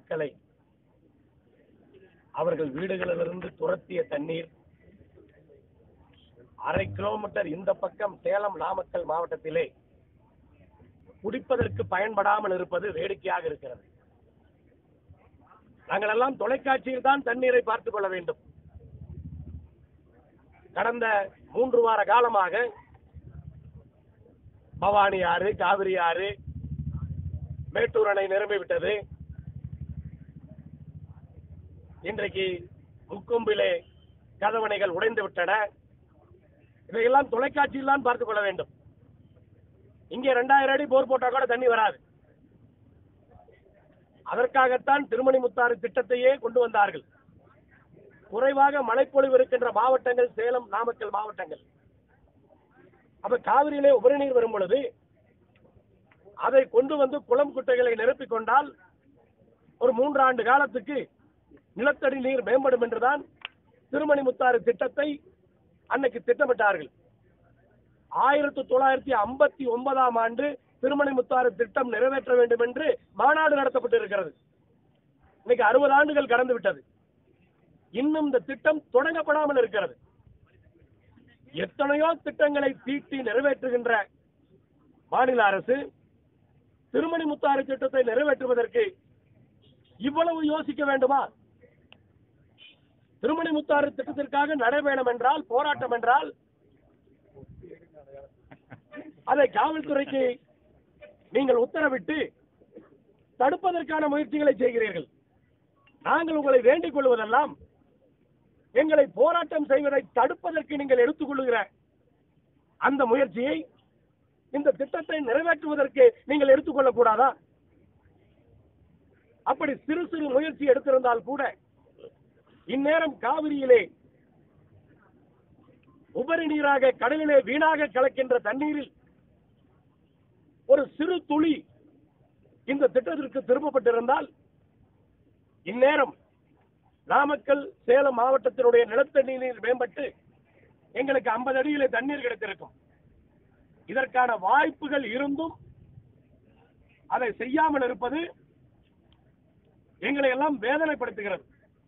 மக்களை அவர்கள் வீடுகளிலிருந்து துரத்திய தண்ணீர் அரை கிலோமீட்டர் இந்த பக்கம் சேலம் நாமக்கல் மாவட்டத்திலே குடிப்பதற்கு பயன்படாமல் இருப்பது வேடிக்கையாக இருக்கிறது நாங்கள் எல்லாம் தொலைக்காட்சியில் தான் தண்ணீரை பார்த்துக் கொள்ள வேண்டும் கடந்த மூன்று வார காலமாக பவானி ஆறு காவிரி ஆறு மேட்டூர் அணை நிரம்பி விட்டது இன்றைக்கு முக்கொம்பிலே கதவணைகள் உடைந்து விட்டன இதையெல்லாம் தொலைக்காட்சியில் தான் பார்த்துக் கொள்ள வேண்டும் இங்கே ரெண்டாயிரம் அடி போர் போட்டா கூட தண்ணி வராது அதற்காகத்தான் திருமணி முத்தாறு திட்டத்தையே கொண்டு வந்தார்கள் குறைவாக மழைப்பொழிவு இருக்கின்ற மாவட்டங்கள் சேலம் நாமக்கல் மாவட்டங்கள் அப்ப காவிரியிலே உபரிநீர் வரும் பொழுது அதை கொண்டு வந்து குளம் குட்டைகளை நிரப்பிக் கொண்டால் ஒரு மூன்று ஆண்டு காலத்துக்கு நிலத்தடி நீர் மேம்படும் என்றுதான் திருமணி முத்தாறு திட்டத்தை அன்னைக்கு திட்டமிட்டார்கள் ஆயிரத்தி தொள்ளாயிரத்தி ஐம்பத்தி ஒன்பதாம் ஆண்டு திருமணி முத்தாறு திட்டம் நிறைவேற்ற வேண்டும் என்று மாநாடு நடத்தப்பட்டு இருக்கிறது இன்னைக்கு அறுபது ஆண்டுகள் கடந்து விட்டது இன்னும் இந்த திட்டம் தொடங்கப்படாமல் இருக்கிறது எத்தனையோ திட்டங்களை தீட்டி நிறைவேற்றுகின்ற மாநில அரசு திருமணி முத்தாறு திட்டத்தை நிறைவேற்றுவதற்கு இவ்வளவு யோசிக்க வேண்டுமா திருமணி முத்தாறு திட்டத்திற்காக நடைபயணம் என்றால் போராட்டம் என்றால் அதை காவல்துறைக்கு நீங்கள் உத்தரவிட்டு தடுப்பதற்கான முயற்சிகளை செய்கிறீர்கள் நாங்கள் உங்களை வேண்டிக் கொள்வதெல்லாம் எங்களை போராட்டம் செய்வதை தடுப்பதற்கு நீங்கள் எடுத்துக்கொள்ளுகிற அந்த முயற்சியை இந்த திட்டத்தை நிறைவேற்றுவதற்கு நீங்கள் எடுத்துக்கொள்ளக் கூடாதா அப்படி சிறு சிறு முயற்சி எடுத்திருந்தால் கூட இந்நேரம் காவிரியிலே உபரி நீராக கடலிலே வீணாக கலக்கின்ற தண்ணீரில் ஒரு சிறு துளி இந்த திட்டத்திற்கு திரும்பப்பட்டிருந்தால் இந்நேரம் நாமக்கல் சேலம் மாவட்டத்தினுடைய நிலத்தடி நீர் மேம்பட்டு எங்களுக்கு ஐம்பது அடியிலே தண்ணீர் கிடைத்திருக்கும் இதற்கான வாய்ப்புகள் இருந்தும் அதை செய்யாமல் இருப்பது எங்களை எல்லாம் வேதனைப்படுத்துகிறது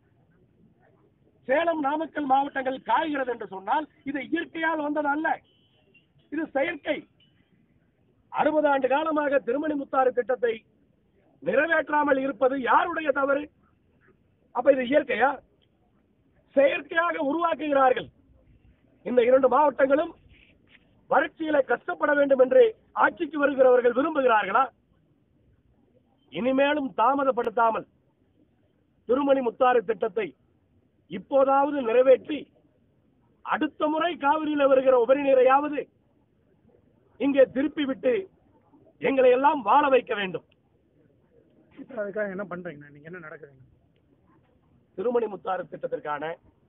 சேலம் நாமக்கல் மாவட்டங்கள் காய்கிறது என்று சொன்னால் இது இயற்கையால் வந்தது அல்ல இது செயற்கை அறுபது ஆண்டு காலமாக திருமணி முத்தாறு திட்டத்தை நிறைவேற்றாமல் இருப்பது யாருடைய தவறு அப்ப இது இயற்கையா செயற்கையாக உருவாக்குகிறார்கள் இந்த இரண்டு மாவட்டங்களும் வறட்சியில கஷ்டப்பட வேண்டும் என்று ஆட்சிக்கு வருகிறவர்கள் விரும்புகிறார்களா இனிமேலும் தாமதப்படுத்தாமல் திருமணி முத்தாறு திட்டத்தை இப்போதாவது நிறைவேற்றி அடுத்த முறை காவிரியில் வருகிற உபரி நீரையாவது இங்கே திருப்பி விட்டு எங்களை எல்லாம் வாழ வைக்க வேண்டும் இப்ப அதுக்காக என்ன பண்றீங்கண்ணா நீங்க என்ன நடக்குதுங்க திருமணி முத்தாறு திட்டத்திற்கான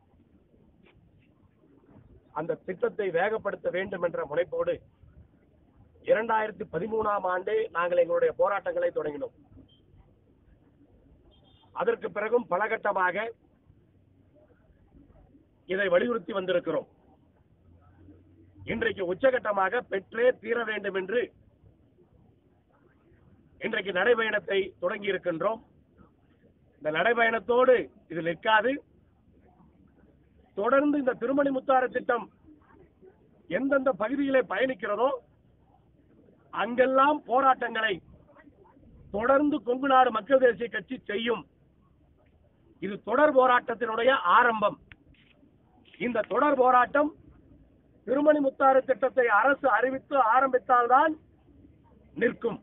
அந்த திட்டத்தை வேகப்படுத்த வேண்டும் என்ற முனைப்போடு இரண்டாயிரத்தி பதிமூணாம் ஆண்டு நாங்கள் எங்களுடைய போராட்டங்களை தொடங்கினோம் அதற்கு பிறகும் பலகட்டமாக இதை வலியுறுத்தி வந்திருக்கிறோம் இன்றைக்கு உச்சகட்டமாக பெற்றே தீர வேண்டும் என்று இன்றைக்கு நடைபயணத்தை தொடங்கி இருக்கின்றோம் இந்த நடைபயணத்தோடு இது நிற்காது தொடர்ந்து இந்த திருமணி முத்தார திட்டம் எந்தெந்த பகுதியிலே பயணிக்கிறதோ அங்கெல்லாம் போராட்டங்களை தொடர்ந்து கொங்கு நாடு மக்கள் தேசிய கட்சி செய்யும் இது தொடர் போராட்டத்தினுடைய ஆரம்பம் இந்த தொடர் போராட்டம் திருமணி முத்தாறு திட்டத்தை அரசு அறிவித்து ஆரம்பித்தால்தான் நிற்கும்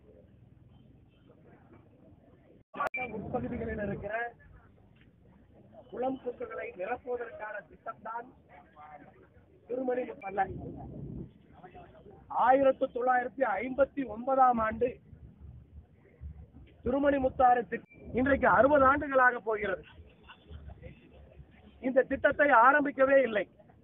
உட்பகுதிகளில் இருக்கிற குளம் குட்டுகளை நிரப்புவதற்கான திட்டம்தான் திருமணி அல்ல ஆயிரத்தி தொள்ளாயிரத்தி ஐம்பத்தி ஒன்பதாம் ஆண்டு திருமணி முத்தாறு திட்டம் இன்றைக்கு அறுபது ஆண்டுகளாக போகிறது இந்த திட்டத்தை ஆரம்பிக்கவே இல்லை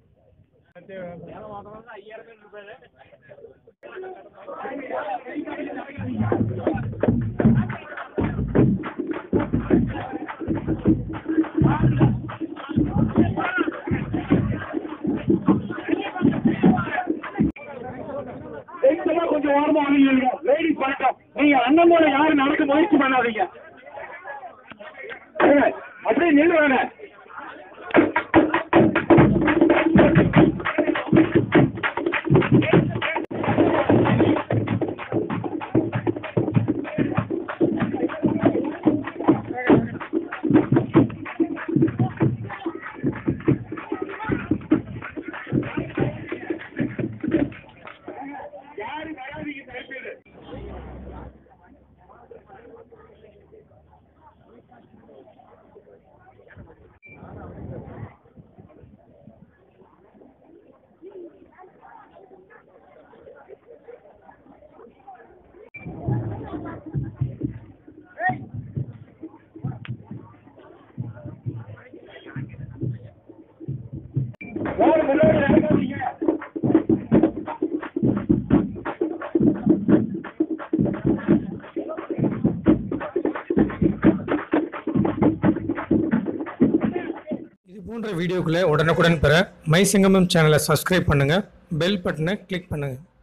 பெண்களா கொஞ்சம் ஓரமா வாங்கிங்க லேடிஸ் பழக்கம் நீங்க அண்ணன் போல யாரும் நடக்க முயற்சி பண்ணாதீங்க இது போன்ற வீடியோக்களை உடனுக்குடன் பெற மை சிங்கமம் சேனலை சப்ஸ்கிரைப் பண்ணுங்கள் பெல் பட்டனை கிளிக் பண்ணுங்கள்